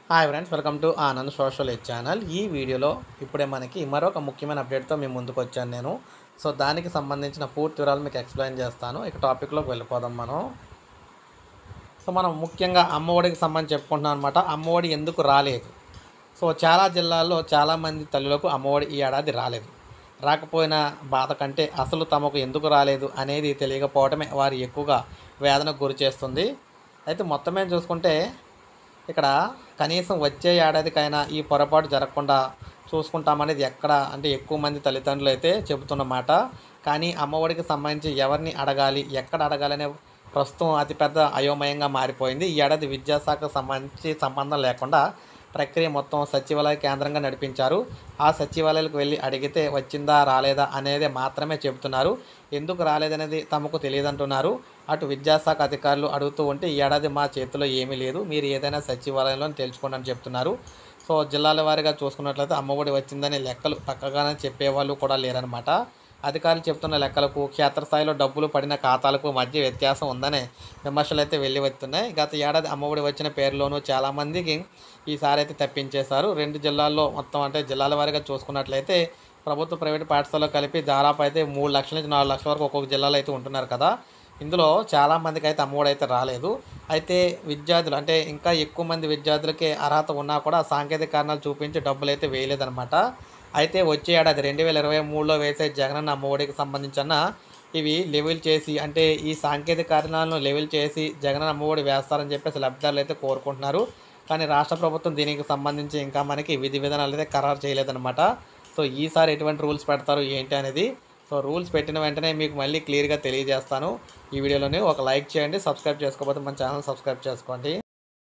hi friends welcome to Anand social ed channel ఈ వీడియోలో ఇప్పుడే మనకి మరొక ముఖ్యమైన అప్డేట్తో మేము ముందుకు వచ్చాను నేను సో దానికి సంబంధించిన పూర్తి వివరాలు మీకు ఎక్స్ప్లెయిన్ చేస్తాను ఇక టాపిక్లోకి వెళ్ళిపోదాం మనం సో మనం ముఖ్యంగా అమ్మఒడికి సంబంధించి చెప్పుకుంటున్నాం అనమాట అమ్మఒడి ఎందుకు రాలేదు సో చాలా జిల్లాల్లో చాలామంది తల్లులకు అమ్మఒడి ఈ ఏడాది రాలేదు రాకపోయిన బాధ కంటే అసలు తమకు ఎందుకు రాలేదు అనేది తెలియకపోవడమే వారు ఎక్కువగా వేదనకు గురి చేస్తుంది అయితే మొత్తమే చూసుకుంటే ఇక్కడ కనీసం వచ్చే ఏడాదికైనా ఈ పొరపాటు జరగకుండా చూసుకుంటామనేది ఎక్కడ అంటే ఎక్కువ మంది తల్లిదండ్రులు అయితే చెబుతున్నమాట కానీ అమ్మఒడికి సంబంధించి ఎవరిని అడగాలి ఎక్కడ అడగాలనే ప్రస్తుతం అతిపెద్ద అయోమయంగా మారిపోయింది ఈ ఏడాది విద్యాశాఖకు సంబంధించి సంబంధం లేకుండా ప్రక్రియ మొత్తం సచివాలయ కేంద్రంగా నడిపించారు ఆ సచివాలయాలకు వెళ్ళి అడిగితే వచ్చిందా రాలేదా అనేది మాత్రమే చెబుతున్నారు ఎందుకు రాలేదనేది తమకు తెలియదంటున్నారు అటు విద్యాశాఖ అధికారులు అడుగుతూ ఉంటే ఈ ఏడాది మా చేతిలో ఏమీ లేదు మీరు ఏదైనా సచివాలయంలో తెలుసుకోండి అని చెప్తున్నారు సో జిల్లాల వారీగా చూసుకున్నట్లయితే అమ్మఒడి వచ్చిందనే లెక్కలు పక్కగానే చెప్పేవాళ్ళు కూడా లేరనమాట అధికారులు చెప్తున్న లెక్కలకు క్షేత్రస్థాయిలో డబ్బులు పడిన ఖాతాలకు మధ్య వ్యత్యాసం ఉందనే విమర్శలు అయితే వెళ్ళి వస్తున్నాయి గత ఏడాది అమ్మఒడి వచ్చిన పేరులోనూ చాలామందికి ఈసారి అయితే తప్పించేశారు రెండు జిల్లాల్లో మొత్తం అంటే జిల్లాల వారీగా చూసుకున్నట్లయితే ప్రభుత్వ ప్రైవేట్ పాఠశాలలో కలిపి దాదాపు అయితే మూడు లక్షల నుంచి నాలుగు లక్షల వరకు ఒక్కొక్క జిల్లాలో అయితే ఉంటున్నారు కదా ఇందులో చాలామందికి అయితే అమ్మఒడి అయితే రాలేదు అయితే విద్యార్థులు అంటే ఇంకా ఎక్కువ మంది విద్యార్థులకి అర్హత ఉన్నా కూడా సాంకేతిక కారణాలు చూపించి డబ్బులు అయితే వేయలేదన్నమాట అయితే వచ్చే ఏడాది రెండు వేల ఇరవై మూడులో వేసే జగనన్న అమ్మఒడికి సంబంధించిన ఇవి లెవెల్ చేసి అంటే ఈ సాంకేతిక కారణాలను లెవెల్ చేసి జగనన్న అమ్మఒడి వేస్తారని చెప్పేసి లబ్ధిదారులు అయితే కోరుకుంటున్నారు కానీ రాష్ట్ర ప్రభుత్వం దీనికి సంబంధించి ఇంకా మనకి విధి విధానాలు అయితే ఖరారు చేయలేదన్నమాట సో ఈసారి ఎటువంటి రూల్స్ పెడతారు ఏంటి అనేది సో రూల్స్ పెట్టిన వెంటనే మీకు మళ్ళీ క్లియర్గా తెలియజేస్తాను ఈ వీడియోలోని ఒక లైక్ చేయండి సబ్స్క్రైబ్ చేసుకోకపోతే మన ఛానల్ సబ్స్క్రైబ్ చేసుకోండి